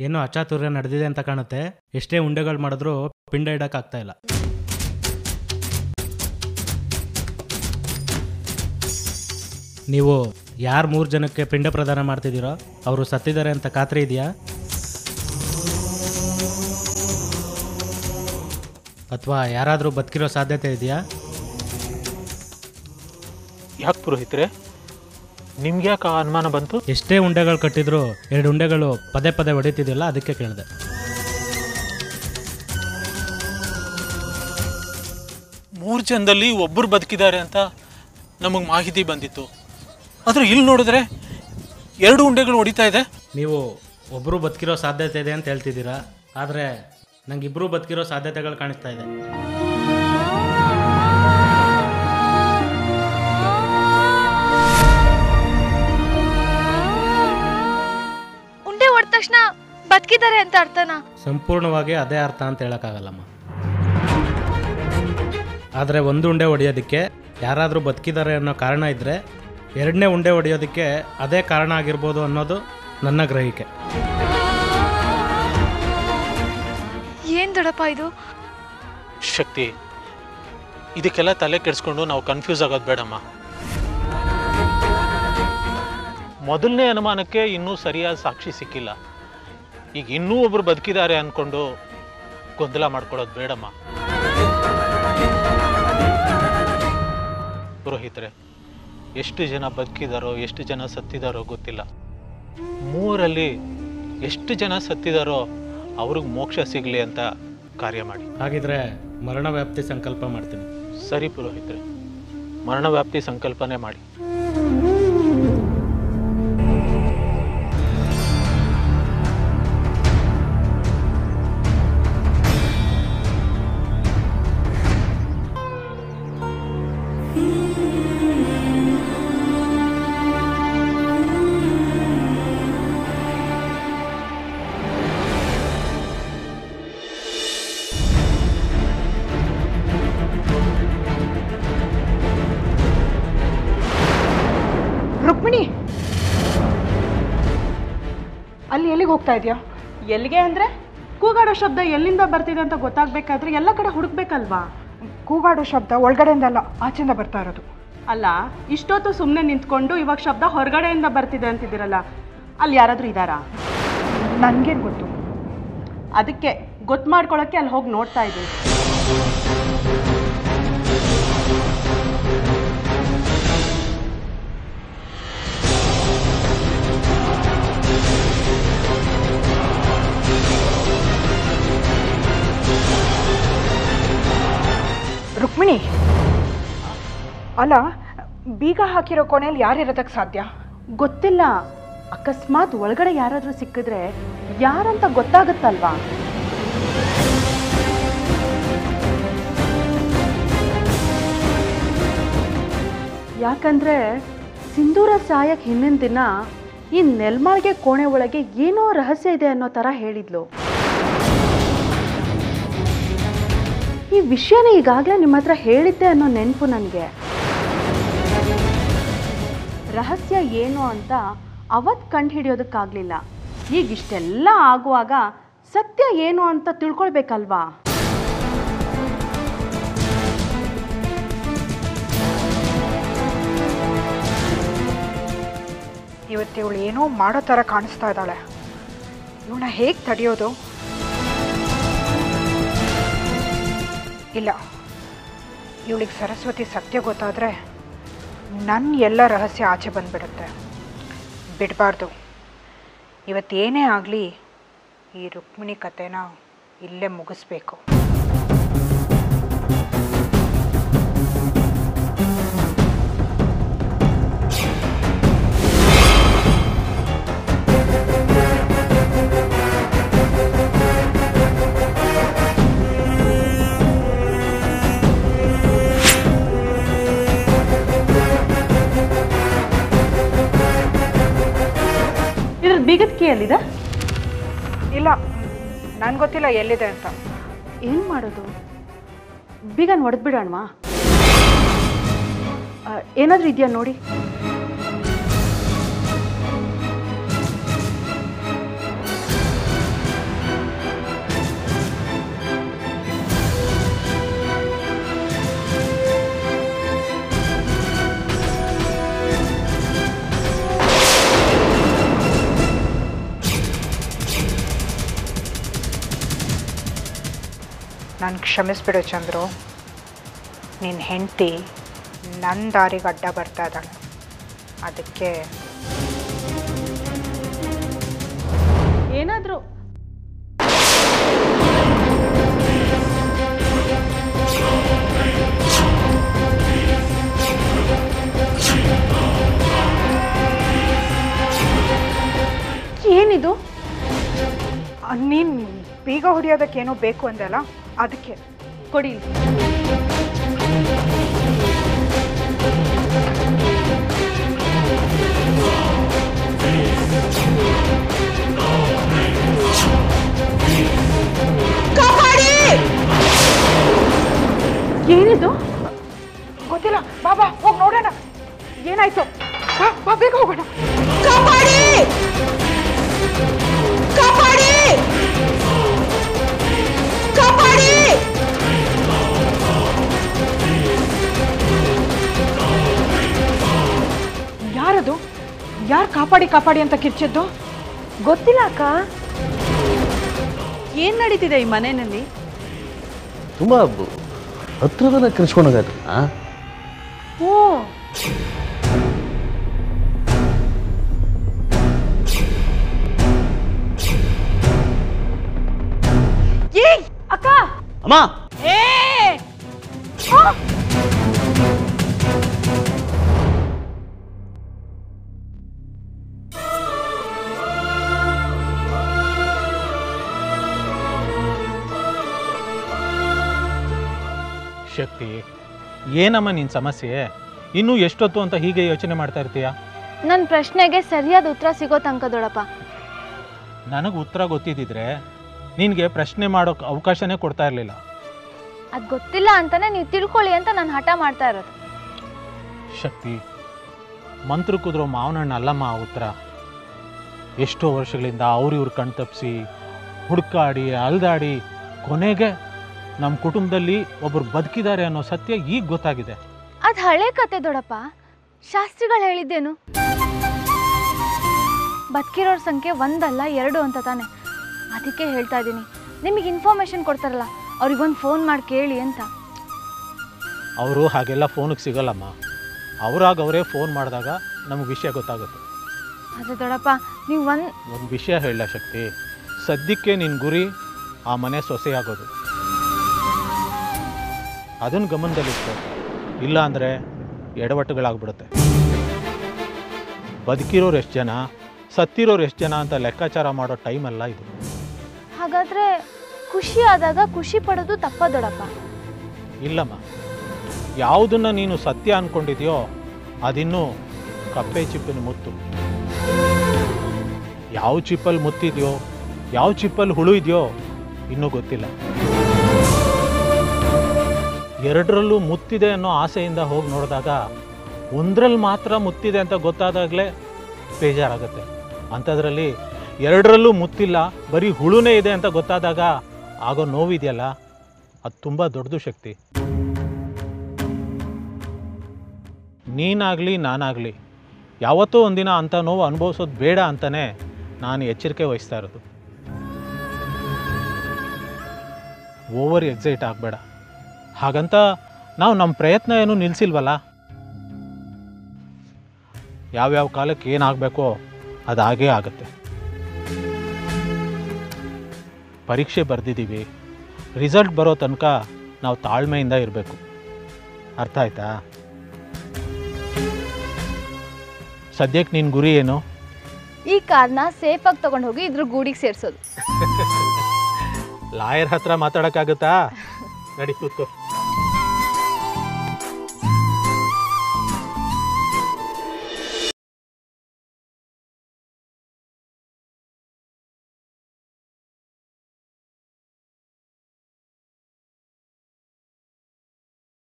ಏನೋ ಅಚಾತುರ್ಯ ನಡೆದಿದೆ ಅಂತ ಕಾಣುತ್ತೆ ಎಷ್ಟೇ ಉಂಡೆಗಳು ಮಾಡಿದ್ರೂ ಪಿಂಡ ಇಡಕ್ಕಾಗ್ತಾ ಇಲ್ಲ ನೀವು ಯಾರು ಮೂರು ಜನಕ್ಕೆ ಪಿಂಡ ಪ್ರದಾನ ಮಾಡ್ತಿದ್ದೀರೋ ಅವರು ಸತ್ತಿದ್ದಾರೆ ಅಂತ ಖಾತ್ರಿ ಇದೆಯಾ ಅಥವಾ ಯಾರಾದರೂ ಬದುಕಿರೋ ಸಾಧ್ಯತೆ ಇದೆಯಾ ಯಾಕೆ ಪುರೋಹಿತ್ರೆ ನಿಮ್ಗೆ ಯಾಕೆ ಆ ಅನುಮಾನ ಬಂತು ಎಷ್ಟೇ ಉಂಡೆಗಳು ಕಟ್ಟಿದ್ರು ಎರಡು ಉಂಡೆಗಳು ಪದೇ ಪದೇ ಹೊಡಿತಿದ್ದಿಲ್ಲ ಅದಕ್ಕೆ ಕೇಳಿದೆ ಮೂರು ಜನದಲ್ಲಿ ಒಬ್ಬರು ಬದುಕಿದ್ದಾರೆ ಅಂತ ನಮಗೆ ಮಾಹಿತಿ ಬಂದಿತ್ತು ಆದರೆ ಇಲ್ಲಿ ನೋಡಿದ್ರೆ ಎರಡು ಉಂಡೆಗಳು ಹೊಡಿತಾ ಇದೆ ನೀವು ಒಬ್ಬರು ಬದುಕಿರೋ ಸಾಧ್ಯತೆ ಇದೆ ಅಂತ ಹೇಳ್ತಿದ್ದೀರಾ ಆದರೆ ನಂಗೆ ಇಬ್ಬರು ಬದುಕಿರೋ ಸಾಧ್ಯತೆಗಳು ಕಾಣಿಸ್ತಾ ಇದೆ ಉಂಡೆ ಹೊಡೆದ ತಕ್ಷಣ ಬದುಕಿದ್ದಾರೆ ಅಂತ ಅರ್ಥನಾ ಸಂಪೂರ್ಣವಾಗಿ ಅದೇ ಅರ್ಥ ಅಂತ ಹೇಳೋಕ್ಕಾಗಲ್ಲಮ್ಮ ಆದರೆ ಒಂದು ಉಂಡೆ ಹೊಡೆಯೋದಕ್ಕೆ ಯಾರಾದರೂ ಬದುಕಿದ್ದಾರೆ ಅನ್ನೋ ಕಾರಣ ಇದ್ದರೆ ಎರಡನೇ ಉಂಡೆ ಹೊಡೆಯೋದಕ್ಕೆ ಅದೇ ಕಾರಣ ಆಗಿರ್ಬೋದು ಅನ್ನೋದು ನನ್ನ ಗ್ರಹಿಕೆ ಏನ್ ದೊಡ್ಡಪ್ಪ ಇದು ಶಕ್ತಿ ಇದಕ್ಕೆಲ್ಲ ತಲೆ ಕೆಡಿಸ್ಕೊಂಡು ನಾವು ಕನ್ಫ್ಯೂಸ್ ಆಗೋದು ಬೇಡಮ್ಮ ಮೊದಲನೇ ಅನುಮಾನಕ್ಕೆ ಇನ್ನೂ ಸರಿಯಾದ ಸಾಕ್ಷಿ ಸಿಕ್ಕಿಲ್ಲ ಈಗ ಇನ್ನೂ ಒಬ್ರು ಬದುಕಿದ್ದಾರೆ ಅಂದ್ಕೊಂಡು ಗೊಂದಲ ಮಾಡ್ಕೊಳ್ಳೋದು ಬೇಡಮ್ಮ ಪುರೋಹಿತರೆ ಎಷ್ಟು ಜನ ಬದುಕಿದಾರೋ ಎಷ್ಟು ಜನ ಸತ್ತಿದಾರೋ ಗೊತ್ತಿಲ್ಲ ಮೂವರಲ್ಲಿ ಎಷ್ಟು ಜನ ಸತ್ತಿದಾರೋ ಅವ್ರಿಗೆ ಮೋಕ್ಷ ಸಿಗಲಿ ಅಂತ ಕಾರ್ಯ ಮಾಡಿ ಹಾಗಿದ್ರೆ ಮರಣ ವ್ಯಾಪ್ತಿ ಸಂಕಲ್ಪ ಮಾಡ್ತೀನಿ ಸರಿ ಪುರೋಹಿತರೆ ಮರಣ ವ್ಯಾಪ್ತಿ ಸಂಕಲ್ಪನೆ ಮಾಡಿ ರುಕ್ಮಿಣಿ ಅಲ್ಲಿ ಎಲ್ಲಿಗೆ ಹೋಗ್ತಾ ಇದೆಯಾ ಎಲ್ಲಿಗೆ ಅಂದರೆ ಕೂಗಾಡೋ ಶಬ್ದ ಎಲ್ಲಿಂದ ಬರ್ತಿದೆ ಅಂತ ಗೊತ್ತಾಗಬೇಕಾದ್ರೆ ಎಲ್ಲ ಕಡೆ ಹುಡುಕ್ಬೇಕಲ್ವಾ ಕೂಗಾಡೋ ಶಬ್ದ ಒಳಗಡೆಯಿಂದ ಅಲ್ಲ ಆಚೆಯಿಂದ ಬರ್ತಾ ಇರೋದು ಅಲ್ಲ ಇಷ್ಟೊತ್ತು ಸುಮ್ಮನೆ ನಿಂತ್ಕೊಂಡು ಇವಾಗ ಶಬ್ದ ಹೊರಗಡೆಯಿಂದ ಬರ್ತಿದೆ ಅಂತಿದ್ದೀರಲ್ಲ ಅಲ್ಲಿ ಯಾರಾದರೂ ಇದ್ದಾರಾ ನನಗೇನು ಗೊತ್ತು ಅದಕ್ಕೆ ಗೊತ್ತು ಮಾಡ್ಕೊಳ್ಳೋಕ್ಕೆ ಅಲ್ಲಿ ಹೋಗಿ ನೋಡ್ತಾ ಇದ್ದೀನಿ ರುಕ್ಮಿಣಿ ಅಲ್ಲ ಬೀಗ ಹಾಕಿರೋ ಕೊನೆಯಲ್ಲಿ ಯಾರಿರೋದಕ್ಕೆ ಸಾಧ್ಯ ಗೊತ್ತಿಲ್ಲ ಅಕಸ್ಮಾತ್ ಒಳಗಡೆ ಯಾರಾದರೂ ಸಿಕ್ಕಿದ್ರೆ ಯಾರಂತ ಗೊತ್ತಾಗುತ್ತಲ್ವಾ ಯಾಕಂದ್ರೆ ಸಿಂಧೂರ ಸಾಯಕ್ ಹಿಂದಿನ ದಿನ ಈ ನೆಲ್ಮಾಳ್ಗೆ ಕೋಣೆ ಒಳಗೆ ಏನೋ ರಹಸ್ಯ ಇದೆ ಅನ್ನೋ ಥರ ಹೇಳಿದ್ಲು ಈ ವಿಷಯನ ಈಗಾಗಲೇ ನಿಮ್ಮ ಹತ್ರ ಹೇಳಿದ್ದೆ ಅನ್ನೋ ನೆನಪು ನನಗೆ ರಹಸ್ಯ ಏನು ಅಂತ ಅವತ್ತು ಕಂಡುಹಿಡಿಯೋದಕ್ಕಾಗಲಿಲ್ಲ ಈಗ ಇಷ್ಟೆಲ್ಲ ಆಗುವಾಗ ಸತ್ಯ ಏನು ಅಂತ ತಿಳ್ಕೊಳ್ಬೇಕಲ್ವಾ ಇವತ್ತು ಇವಳು ಏನೋ ಮಾಡೋ ಥರ ಕಾಣಿಸ್ತಾ ಇದ್ದಾಳೆ ಇವಳನ್ನ ಹೇಗೆ ತಡೆಯೋದು ಇಲ್ಲ ಇವಳಿಗೆ ಸರಸ್ವತಿ ಸತ್ಯ ಗೊತ್ತಾದರೆ ನನ್ನ ಎಲ್ಲ ರಹಸ್ಯ ಆಚೆ ಬಂದ್ಬಿಡುತ್ತೆ ಬಿಡಬಾರ್ದು ಇವತ್ತೇನೇ ಆಗಲಿ ಈ ರುಕ್ಮಿಣಿ ಕತೆನ ಇಲ್ಲೇ ಮುಗಿಸ್ಬೇಕು ಇದ್ರ ಬೀಗದ ಕೀ ಎಲ್ಲಿದೆ ಇಲ್ಲ ನನಗೆ ಗೊತ್ತಿಲ್ಲ ಎಲ್ಲಿದೆ ಅಂತ ಏನು ಮಾಡೋದು ಬೀಗನ್ ಹೊಡೆದ್ಬಿಡೋಣವಾ ಏನಾದರೂ ಇದೆಯಾ ನೋಡಿ ನಾನು ಕ್ಷಮಿಸ್ಬಿಡು ಚಂದ್ರು ನಿನ್ನ ಹೆಂಡತಿ ನನ್ನ ದಾರಿಗೆ ಅಡ್ಡ ಬರ್ತಾ ಇದ್ದಾಳೆ ಅದಕ್ಕೆ ಏನಾದರೂ ಏನಿದು ನೀನು ಬೀಗ ಹೊಡಿಯೋದಕ್ಕೇನೋ ಬೇಕು ಅಂದಲ್ಲ ಅದಕ್ಕೆ ಕೊಡಿ ಏನಿದು ಗೊತ್ತಿಲ್ಲ ಬಾ ಬಾ ಹೋಗಿ ನೋಡೋಣ ಏನಾಯ್ತು ಬಾ ಬಾ ಬೇಗ ಹೋಗೋಣ ಯಾರದು ಯಾರು ಕಾಪಾಡಿ ಕಾಪಾಡಿ ಅಂತ ಕಿರ್ಚಿದ್ದು ಗೊತ್ತಿಲ್ಲ ಅಕ್ಕ ಏನ್ ನಡೀತಿದೆ ಈ ಮನೆಯಲ್ಲಿ ತುಂಬ ಹತ್ರದಲ್ಲೇ ಕರೆಸ್ಕೊಂಡಾಗತ್ತೆ ಹಾಂ ಓ ಏಯ್ ಅಕ್ಕ ಅಮ್ಮ ಏ ಶಕ್ತಿ ಏನಮ್ಮ ನಿನ್ನ ಸಮಸ್ಯೆ ಇನ್ನೂ ಎಷ್ಟೊತ್ತು ಅಂತ ಹೀಗೆ ಯೋಚನೆ ಮಾಡ್ತಾ ಇರ್ತೀಯ ನನ್ನ ಪ್ರಶ್ನೆಗೆ ಸರಿಯಾದ ಉತ್ತರ ಸಿಗೋ ತನಕ ದೊಡಪ್ಪ ನನಗೆ ಉತ್ತರ ಗೊತ್ತಿದ್ದಿದ್ರೆ ನಿನಗೆ ಪ್ರಶ್ನೆ ಮಾಡೋಕೆ ಅವಕಾಶನೇ ಕೊಡ್ತಾ ಇರಲಿಲ್ಲ ಅದು ಗೊತ್ತಿಲ್ಲ ಅಂತಾನೆ ನೀವು ತಿಳ್ಕೊಳ್ಳಿ ಅಂತ ನಾನು ಹಠ ಮಾಡ್ತಾ ಇರೋದು ಶಕ್ತಿ ಮಂತ್ರ ಕುದುರೋ ಮಾವನಣ್ಣ ಅಲ್ಲಮ್ಮ ಆ ಉತ್ತರ ಎಷ್ಟೋ ವರ್ಷಗಳಿಂದ ಅವ್ರು ಇವ್ರು ಕಣ್ ತಪ್ಪಿಸಿ ಹುಡುಕಾಡಿ ಅಲ್ದಾಡಿ ಕೊನೆಗೆ ನಮ್ಮ ಕುಟುಂಬದಲ್ಲಿ ಒಬ್ಬರು ಬದುಕಿದ್ದಾರೆ ಅನ್ನೋ ಸತ್ಯ ಈಗ ಗೊತ್ತಾಗಿದೆ ಅದು ಹಳೆ ಕತೆ ದೊಡಪ್ಪ ಶಾಸ್ತ್ರಿಗಳು ಹೇಳಿದ್ದೇನು ಬದುಕಿರೋರ ಸಂಖ್ಯೆ ಒಂದಲ್ಲ ಎರಡು ಅಂತ ತಾನೆ ಅದಕ್ಕೆ ಹೇಳ್ತಾ ಇದ್ದೀನಿ ನಿಮಗೆ ಇನ್ಫಾರ್ಮೇಶನ್ ಕೊಡ್ತಾರಲ್ಲ ಅವ್ರಿಗೊಂದು ಫೋನ್ ಮಾಡಿ ಕೇಳಿ ಅಂತ ಅವರು ಹಾಗೆಲ್ಲ ಫೋನಿಗೆ ಸಿಗಲ್ಲಮ್ಮ ಅವರಾಗ ಅವರೇ ಫೋನ್ ಮಾಡಿದಾಗ ನಮಗೆ ವಿಷಯ ಗೊತ್ತಾಗುತ್ತೆ ಅದೇ ದೊಡಪ್ಪ ನೀವು ಒಂದು ಒಂದು ವಿಷಯ ಹೇಳ ಶಕ್ತಿ ಸದ್ಯಕ್ಕೆ ನಿನ್ನ ಗುರಿ ಆ ಮನೆ ಸೊಸೆಯಾಗೋದು ಅದನ್ನು ಗಮನದಲ್ಲಿಟ್ಟು ಇಲ್ಲ ಅಂದರೆ ಎಡವಟ್ಟುಗಳಾಗ್ಬಿಡುತ್ತೆ ಬದುಕಿರೋರು ಎಷ್ಟು ಜನ ಸತ್ತಿರೋರು ಎಷ್ಟು ಜನ ಅಂತ ಲೆಕ್ಕಾಚಾರ ಮಾಡೋ ಟೈಮ್ ಅಲ್ಲ ಇದು ಹಾಗಾದ್ರೆ ಖುಷಿ ಆದಾಗ ಖುಷಿ ಪಡೋದು ತಪ್ಪ ದೊಡಪ್ಪ ಇಲ್ಲಮ್ಮ ಯಾವುದನ್ನ ನೀನು ಸತ್ಯ ಅಂದ್ಕೊಂಡಿದ್ಯೋ ಅದಿನ್ನೂ ಕಪ್ಪೆ ಚಿಪ್ಪಿನ ಮುತ್ತು ಯಾವ ಚಿಪ್ಪಲ್ಲಿ ಮುತ್ತಿದೆಯೋ ಯಾವ ಚಿಪ್ಪಲ್ಲಿ ಹುಳು ಇದೆಯೋ ಇನ್ನೂ ಗೊತ್ತಿಲ್ಲ ಎರಡರಲ್ಲೂ ಮುತ್ತಿದೆ ಅನ್ನೋ ಆಸೆಯಿಂದ ಹೋಗಿ ನೋಡಿದಾಗ ಒಂದರಲ್ಲಿ ಮಾತ್ರ ಮುತ್ತಿದೆ ಅಂತ ಗೊತ್ತಾದಾಗಲೇ ಬೇಜಾರಾಗುತ್ತೆ ಅಂಥದ್ರಲ್ಲಿ ಎರಡರಲ್ಲೂ ಮುತ್ತಿಲ್ಲ ಬರೀ ಹುಳುನೇ ಇದೆ ಅಂತ ಗೊತ್ತಾದಾಗ ಆಗೋ ನೋವಿದೆಯಲ್ಲ ಅದು ತುಂಬ ದೊಡ್ಡದು ಶಕ್ತಿ ನೀನಾಗಲಿ ನಾನಾಗಲಿ ಯಾವತ್ತೋ ಒಂದಿನ ಅಂಥ ನೋವು ಅನುಭವಿಸೋದು ಬೇಡ ಅಂತಲೇ ನಾನು ಎಚ್ಚರಿಕೆ ವಹಿಸ್ತಾ ಇರೋದು ಓವರ್ ಎಕ್ಸೈಟ್ ಆಗಬೇಡ ಹಾಗಂತ ನಾವು ನಮ್ಮ ಪ್ರಯತ್ನ ಏನೂ ನಿಲ್ಲಿಸಿಲ್ವಲ್ಲ ಯಾವ್ಯಾವ ಕಾಲಕ್ಕೆ ಏನಾಗಬೇಕೋ ಅದು ಹಾಗೇ ಆಗುತ್ತೆ ಪರೀಕ್ಷೆ ಬರೆದಿದ್ದೀವಿ ರಿಸಲ್ಟ್ ಬರೋ ತನಕ ನಾವು ತಾಳ್ಮೆಯಿಂದ ಇರಬೇಕು ಅರ್ಥ ಆಯ್ತಾ ಸದ್ಯಕ್ಕೆ ನಿನ್ನ ಗುರಿ ಏನು ಈ ಕಾರ್ನ ಸೇಫಾಗಿ ತಗೊಂಡು ಹೋಗಿ ಇದ್ರ ಗೂಡಿಗೆ ಸೇರಿಸೋದು ಲಾಯರ್ ಹತ್ರ ಮಾತಾಡೋಕ್ಕಾಗುತ್ತಾ ನಡಿ ಕೂತ್ಕೋ